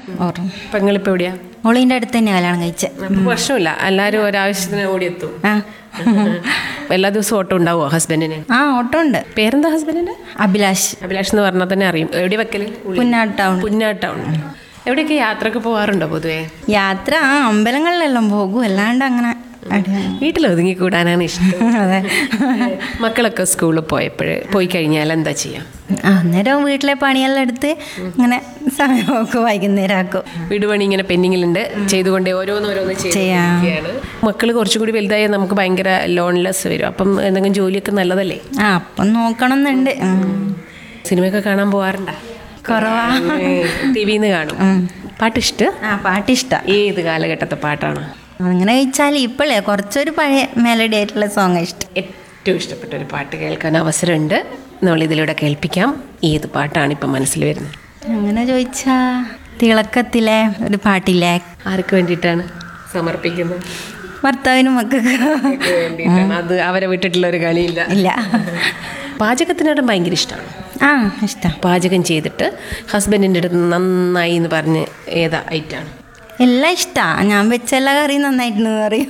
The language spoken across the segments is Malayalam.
ഓർമ്മ പെങ്ങളിപ്പോ എവിടെയാ ഓളിൻ്റെ അടുത്ത് തന്നെ കല്യാണം കഴിച്ച അപ്പൊ പ്രശ്നമില്ല എല്ലാരും ഒരാവശ്യത്തിന് ഓടിയെത്തും ആ എല്ലാ ദിവസവും ഓട്ടോ ഉണ്ടാവോ ഹസ്ബൻഡിന് ആ ഓട്ടോ ഉണ്ട് പേരെന്താ ഹസ്ബൻഡിന്റെ അഭിലാഷ് അഭിലാഷ് എന്ന് പറഞ്ഞാൽ തന്നെ അറിയും എവിടെ വെക്കല് പുന്നാട് ടൗൺ പുന്നാട്ടൗൺ എവിടെയൊക്കെ യാത്രക്ക് പോകാറുണ്ടോ പൊതുവേ യാത്ര ആ അമ്പലങ്ങളിലെല്ലാം പോകും അല്ലാണ്ട് അങ്ങനെ അടി- വീട്ടിൽ ഒതുങ്ങി കൂടാനാണ് ഇഷ്ടം അതെ മക്കളൊക്കെ സ്കൂളിൽ പോയപ്പോഴ് പോയി കഴിഞ്ഞാൽ എന്താ ചെയ്യാം ആ, അന്നേരം വീട്ടിലെ പണിയെല്ലാം എടുത്ത് ഇങ്ങനെ സമയം നോക്കും വൈകുന്നേരം ആക്കും വീട് പണി ഇങ്ങനെ പെൻഡിങ്ങിലുണ്ട് ചെയ്തുകൊണ്ടേ ഓരോന്നോരോന്ന് ചെയ്യാം. ചെയ്യാണ് മക്കൾ കുറച്ചും കൂടി വലുതായാൽ നമുക്ക് ഭയങ്കര ലോൺലെസ് വരും അപ്പം എന്തെങ്കിലും ജോലിയൊക്കെ നല്ലതല്ലേ ആ അപ്പം നോക്കണം എന്നുണ്ട് സിനിമയൊക്കെ കാണാൻ പോകാറുണ്ടോ കുറവാ ടി വിന്ന് കാണും പാട്ടിഷ്ട ആ പാട്ടിഷ്ട ഏത് കാലഘട്ടത്തെ പാട്ടാണ് അങ്ങനെ ചോദിച്ചാൽ ഇപ്പോഴേ കുറച്ചൊരു പഴയ മെലഡി ആയിട്ടുള്ള സോങ് ഇഷ്ടം ഏറ്റവും ഇഷ്ടപ്പെട്ട ഒരു പാട്ട് കേൾക്കാൻ അവസരമുണ്ട് നമ്മൾ ഇതിലൂടെ കേൾപ്പിക്കാം ഏത് പാട്ടാണ് ഇപ്പം മനസ്സിൽ വരുന്നത് അങ്ങനെ ചോദിച്ചാ തിളക്കത്തിലെ ഒരു പാട്ടില്ലേ ആർക്ക് വേണ്ടിയിട്ടാണ് സമർപ്പിക്കുന്നത് ഭർത്താവിനും മക്കൾക്ക് വേണ്ടിയിട്ടാണ് അത് അവരെ വിട്ടിട്ടുള്ള ഒരു കളിയില്ല ഇല്ല പാചകത്തിനോട് ഭയങ്കര ഇഷ്ടമാണ് ആ ഇഷ്ടം പാചകം ചെയ്തിട്ട് ഹസ്ബൻഡിൻ്റെ അടുത്ത് നന്നായി എന്ന് പറഞ്ഞ് ഏതാ ഐറ്റാണ് എല്ലാം ഇഷ്ടാ ഞാൻ വെച്ച എല്ലാ കറിയും നന്നായിട്ടെന്ന് പറയും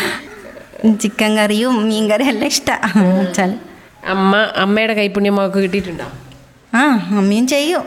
ചിക്കൻ കറിയും മീൻ കറിയും എല്ലാം ഇഷ്ടാ വെച്ചാൽ അമ്മ അമ്മയുടെ കൈപ്പുണ്യമൊക്കെ കിട്ടിയിട്ടുണ്ടോ ആ അമ്മയും ചെയ്യും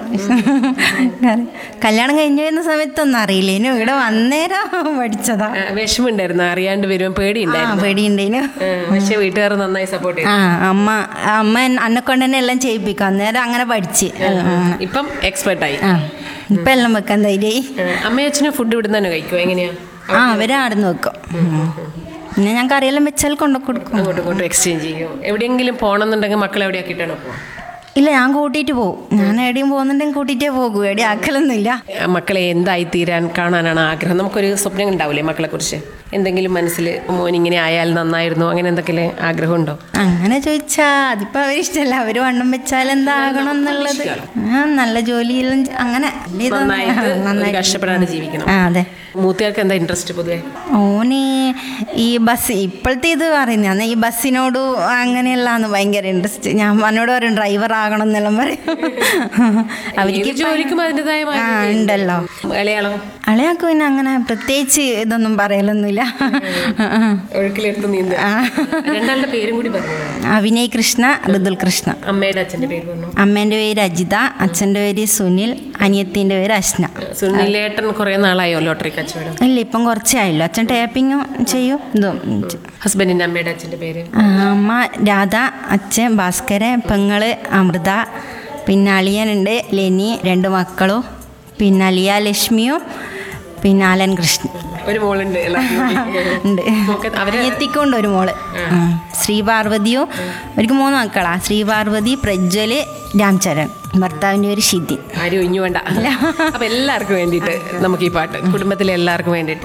കല്യാണം കഴിഞ്ഞു വരുന്ന സമയത്തൊന്നും അറിയില്ലേനു ഇവിടെ വന്നേരം പഠിച്ചതാ ആ, വിഷമമുണ്ടായിരുന്നു അറിയാണ്ട് വരുമ്പോൾ ആ പേടിയുണ്ടായിരുന്നു പേടിയുണ്ടേനു ആ, പക്ഷെ വീട്ടുകാർ നന്നായി സപ്പോർട്ട് ചെയ്തു ആ അമ്മ അമ്മ അന്നെ കൊണ്ട് തന്നെ എല്ലാം ചെയ്യിപ്പിക്കും അന്നേരം അങ്ങനെ പഠിച്ച് അങ്ങനെ. ഇപ്പം എക്സ്പെർട്ടായി ആ ഇപ്പം എല്ലാം വെക്കാൻ ധൈര്യമായി അമ്മയും അച്ഛനും ഫുഡ് ഇവിടെ തന്നെ കഴിക്കുമോ എങ്ങനെയാ ആ അവരെ ആടുന്ന് വെക്കും പിന്നെ ഞാൻ കറിയെല്ലാം വെച്ചാൽ കൊണ്ടു കൊടുക്കും അങ്ങോട്ടും ഇങ്ങോട്ടും എക്സ്ചേഞ്ച് ചെയ്യും എവിടെയെങ്കിലും പോകണമെന്നുണ്ടെങ്കിൽ മക്കളെ എവിടെയാക്കിയിട്ടാണ് പോവാ ഇല്ല ഞാൻ കൂട്ടിയിട്ട് പോകും ഞാൻ എവിടെയും പോകുന്നുണ്ടെങ്കിൽ കൂട്ടിയിട്ടേ പോകൂ എവിടെയും ആക്കലൊന്നുമില്ല മക്കളെ എന്തായി തീരാൻ കാണാനാണ് ആഗ്രഹം നമുക്കൊരു സ്വപ്നം ഉണ്ടാവില്ലേ മക്കളെ കുറിച്ച് എന്തെങ്കിലും മനസ്സിൽ മോൻ ഇങ്ങനെ ആയാൽ നന്നായിരുന്നു അങ്ങനെ എന്തൊക്കെ ആഗ്രഹമുണ്ടോ അങ്ങനെ ചോദിച്ചാ അതിപ്പോ അവരിഷ്ടല്ല അവര് വണ്ണം വെച്ചാൽ എന്താകണം എന്നുള്ളത് ആ നല്ല ജോലിയിലും ചെ- അങ്ങനെ വലിയ ഇതൊന്നും- നന്നായിട്ട് ഒരു നന്നായിട്ട് കഷ്ടപ്പെടാണ്ട് ജീവിക്കണം ആ അതെ മൂത്തയാൾക്ക് എന്താ ഇൻട്രസ്റ്റ് പൊതുവെ ഓന് ഈ ബസ് ഇപ്പോഴത്തെ ഇത് പറയുന്ന ഈ ബസ്സിനോട് അങ്ങനെയല്ലാന്ന് ഭയങ്കര ഇൻട്രസ്റ്റ് ഞാൻ എന്നോട് പറയും ഡ്രൈവർ ആകണം എന്നെല്ലാം പറയും അവർക്ക് ഏത് ജോലിക്കും അതിൻ്റെതായ ആ ഉണ്ടല്ലോ ഇളയാളോ അളയാക്ക് പിന്നെ അങ്ങനെ പ്രത്യേകിച്ച് ഇതൊന്നും പറയലൊന്നുമില്ല ഒഴുക്കിലെടുത്ത് നീന്ത രണ്ടാളുടെ പേരും കൂടി പറഞ്ഞു അഭിനയ് കൃഷ്ണ ഋതുൽ കൃഷ്ണ അമ്മയുടെ അച്ഛൻ്റെ പേര് പറഞ്ഞു അമ്മേൻ്റെ പേര് അജിത അച്ഛൻ്റെ പേര് സുനിൽ അനിയത്തിൻ്റെ പേര് അശ്ന സുനിലേട്ടൻ കുറേ നാളായോ ലോട്ടറി കച്ചവടം ഇല്ല ഇപ്പം കുറച്ചേ ആയല്ലോ അച്ഛൻ ടാപ്പിങ്ങും ചെയ്യും ഇതും ചെയ്യും. ഹസ്ബൻഡിൻ്റെ അമ്മയുടെ അച്ഛൻ്റെ പേര് ആ, അമ്മ രാധ അച്ഛൻ ഭാസ്കരൻ പെങ്ങള് അമൃത പിന്നെ അളിയനുണ്ട് ലെനി രണ്ട് മക്കളും പിന്നെ അലിയ ലക്ഷ്മിയും പിന്നെ ആലൻ കൃഷ്ണൻ ഒരു മോളുണ്ട് എല്ലാവർക്കും കൂടി. ഉണ്ട് ഒക്കെ അവര് അനിയത്തിക്കൊണ്ട് ഒരു മോള് ഉം. ശ്രീപാർവതിയും അവർക്ക് മൂന്ന് മക്കളാ ശ്രീപാർവതി പ്രജ്വല് രാംചരൺ ഭർത്താവിൻ്റെ പേര് ഷിദിൻ ആരും ഒഴിഞ്ഞു വേണ്ട അപ്പൊ എല്ലാവർക്കും വേണ്ടിയിട്ട് നമുക്ക് ഈ പാട്ട് കുടുംബത്തിലെ എല്ലാവർക്കും വേണ്ടിയിട്ട്